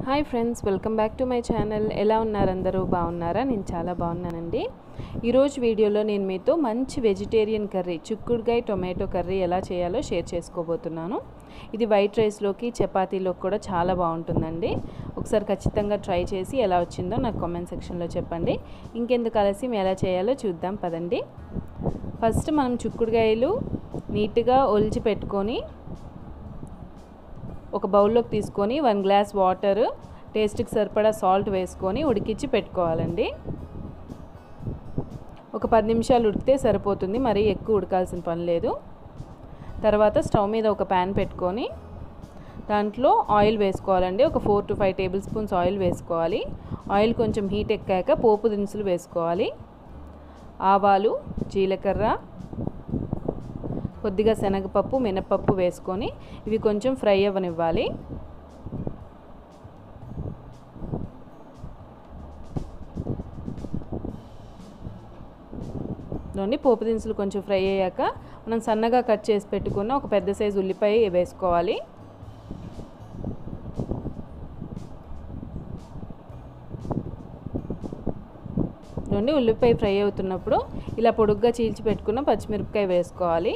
hi friends welcome back to my channel ఎలా ఉన్నారు అందరూ బాగున్నారా నేను చాలా బాగున్నానండి ఈరోజు వీడియోలో నేను మీతో మంచి వెజిటేరియన్ కర్రీ చిక్కుడుగాయ టొమాటో కర్రీ ఎలా చేయాలో షేర్ చేసుకోబోతున్నాను ఇది వైట్ రైస్లోకి చపాతీలోకి కూడా చాలా బాగుంటుందండి ఒకసారి ఖచ్చితంగా ట్రై చేసి ఎలా వచ్చిందో నాకు కామెంట్ సెక్షన్లో చెప్పండి ఇంకెందుకు ఆలసి ఎలా చేయాలో చూద్దాం పదండి ఫస్ట్ మనం చిక్కుడుగాయలు నీట్గా ఒలిచి పెట్టుకొని ఒక బౌల్లోకి తీసుకొని వన్ గ్లాస్ వాటర్ టేస్ట్కి సరిపడా సాల్ట్ వేసుకొని ఉడికించి పెట్టుకోవాలండి ఒక పది నిమిషాలు ఉడికితే సరిపోతుంది మరీ ఎక్కువ ఉడకాల్సిన పని లేదు తర్వాత స్టవ్ మీద ఒక ప్యాన్ పెట్టుకొని దాంట్లో ఆయిల్ వేసుకోవాలండి ఒక four to five tablespoons oil వేసుకోవాలి ఆయిల్ కొంచెం హీట్ ఎక్కాక పోపు దినుసులు వేసుకోవాలి ఆవాలు జీలకర్ర కొద్దిగా శనగపప్పు మినపప్పు వేసుకొని ఇవి కొంచెం ఫ్రై అవ్వనివ్వాలి నుండి పోపు దినుసులు కొంచెం ఫ్రై అయ్యాక మనం సన్నగా కట్ చేసి పెట్టుకున్న ఒక పెద్ద సైజు ఉల్లిపాయ వేసుకోవాలి నుండి ఉల్లిపాయ ఫ్రై అవుతున్నప్పుడు ఇలా పొడుగ్గా చీల్చి పెట్టుకున్న పచ్చిమిరపకాయ వేసుకోవాలి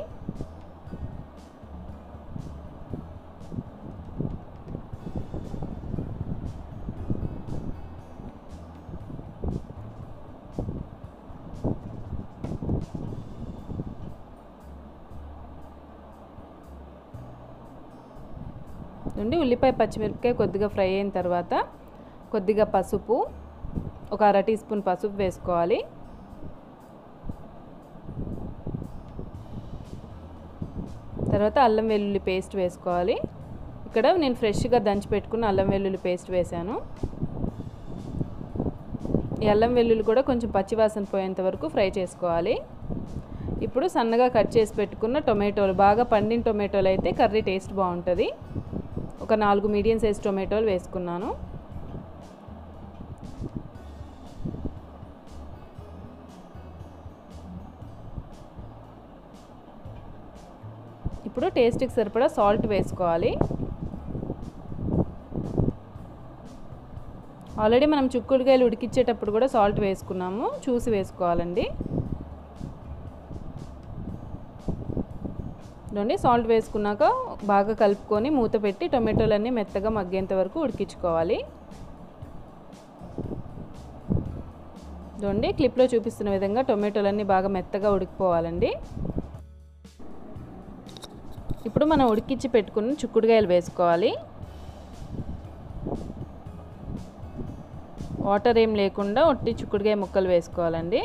నుండి ఉల్లిపాయ పచ్చిమిరపకాయ కొద్దిగా ఫ్రై అయిన తర్వాత కొద్దిగా పసుపు ఒక అర టీ స్పూన్ పసుపు వేసుకోవాలి తర్వాత అల్లం వెల్లుల్లి పేస్ట్ వేసుకోవాలి ఇక్కడ నేను ఫ్రెష్గా దంచి పెట్టుకున్న అల్లం వెల్లుల్లి పేస్ట్ వేశాను ఈ అల్లం వెల్లుల్లి కూడా కొంచెం పచ్చివాసన పోయేంత వరకు ఫ్రై చేసుకోవాలి ఇప్పుడు సన్నగా కట్ చేసి పెట్టుకున్న టొమాటోలు బాగా పండిన టొమాటోలు అయితే కర్రీ టేస్ట్ బాగుంటుంది ఒక నాలుగు మీడియం సైజ్ టొమాటోలు వేసుకున్నాను ఇప్పుడు టేస్ట్కి సరిపడా సాల్ట్ వేసుకోవాలి ఆల్రెడీ మనం చుక్కుడుకాయలు ఉడికిచ్చేటప్పుడు కూడా సాల్ట్ వేసుకున్నాము చూసి వేసుకోవాలండి నుండి సాల్ట్ వేసుకున్నాక బాగా కలుపుకొని మూత పెట్టి టొమాటోలన్నీ మెత్తగా మగ్గేంత వరకు ఉడికించుకోవాలి చూడండి క్లిప్లో చూపిస్తున్న విధంగా టొమాటోలన్నీ బాగా మెత్తగా ఉడికిపోవాలండి ఇప్పుడు మనం ఉడికించి పెట్టుకున్న చుక్కుడుకాయలు వేసుకోవాలి వాటర్ ఏం లేకుండా ఒట్టి చుక్కుడుకాయ ముక్కలు వేసుకోవాలండి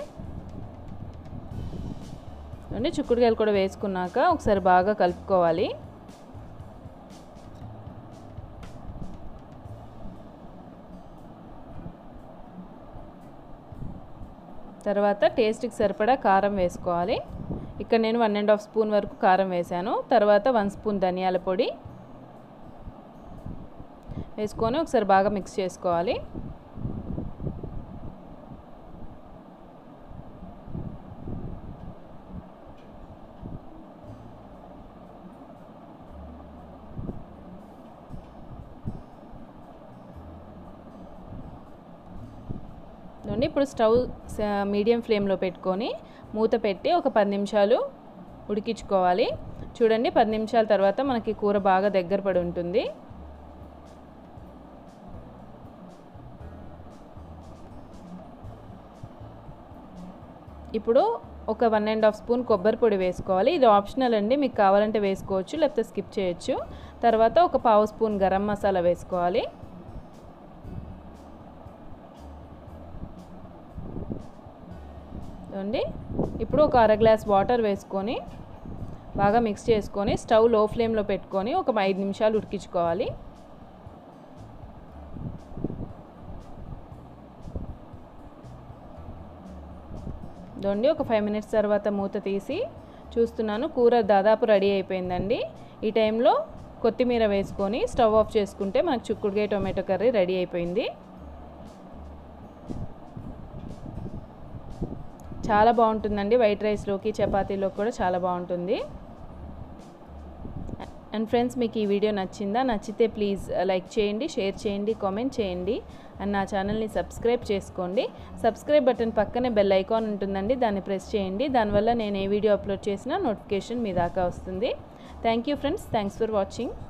అండి చుక్కుడుకాయలు కూడా వేసుకున్నాక ఒకసారి బాగా కలుపుకోవాలి తర్వాత టేస్ట్కి సరిపడా కారం వేసుకోవాలి ఇక్కడ నేను వన్ అండ్ హాఫ్ స్పూన్ వరకు కారం వేసాను తర్వాత వన్ స్పూన్ ధనియాల పొడి వేసుకొని ఒకసారి బాగా మిక్స్ చేసుకోవాలి నుండి ఇప్పుడు స్టవ్ మీడియం ఫ్లేమ్లో పెట్టుకొని మూత పెట్టి ఒక పది నిమిషాలు ఉడికించుకోవాలి చూడండి పది నిమిషాల తర్వాత మనకి కూర బాగా దగ్గర పడి ఉంటుంది ఇప్పుడు ఒక వన్ అండ్ హాఫ్ స్పూన్ కొబ్బరి పొడి వేసుకోవాలి ఇది ఆప్షనల్ అండి మీకు కావాలంటే వేసుకోవచ్చు లేకపోతే స్కిప్ చేయొచ్చు తర్వాత ఒక పావు స్పూన్ గరం మసాలా వేసుకోవాలి చూడండి ఇప్పుడు ఒక అర గ్లాస్ వాటర్ వేసుకొని బాగా మిక్స్ చేసుకొని స్టవ్ లో ఫ్లేమ్లో పెట్టుకొని ఒక ఐదు నిమిషాలు ఉడికించుకోవాలి చూడండి ఒక ఫైవ్ మినిట్స్ తర్వాత మూత తీసి చూస్తున్నాను కూర దాదాపు రెడీ అయిపోయిందండి ఈ టైంలో కొత్తిమీర వేసుకొని స్టవ్ ఆఫ్ చేసుకుంటే మనకు చిక్కుడుకాయ టొమాటో కర్రీ రెడీ అయిపోయింది చాలా బాగుంటుందండి వైట్ రైస్లోకి చపాతీలోకి కూడా చాలా బాగుంటుంది అండ్ ఫ్రెండ్స్ మీకు ఈ వీడియో నచ్చిందా నచ్చితే ప్లీజ్ లైక్ చేయండి షేర్ చేయండి కామెంట్ చేయండి అండ్ నా ఛానల్ని సబ్స్క్రైబ్ చేసుకోండి సబ్స్క్రైబ్ బటన్ పక్కనే బెల్ ఐకాన్ ఉంటుందండి దాన్ని ప్రెస్ చేయండి దానివల్ల నేను ఏ వీడియో అప్లోడ్ చేసినా నోటిఫికేషన్ మీ దాకా వస్తుంది thank you friends thanks for watching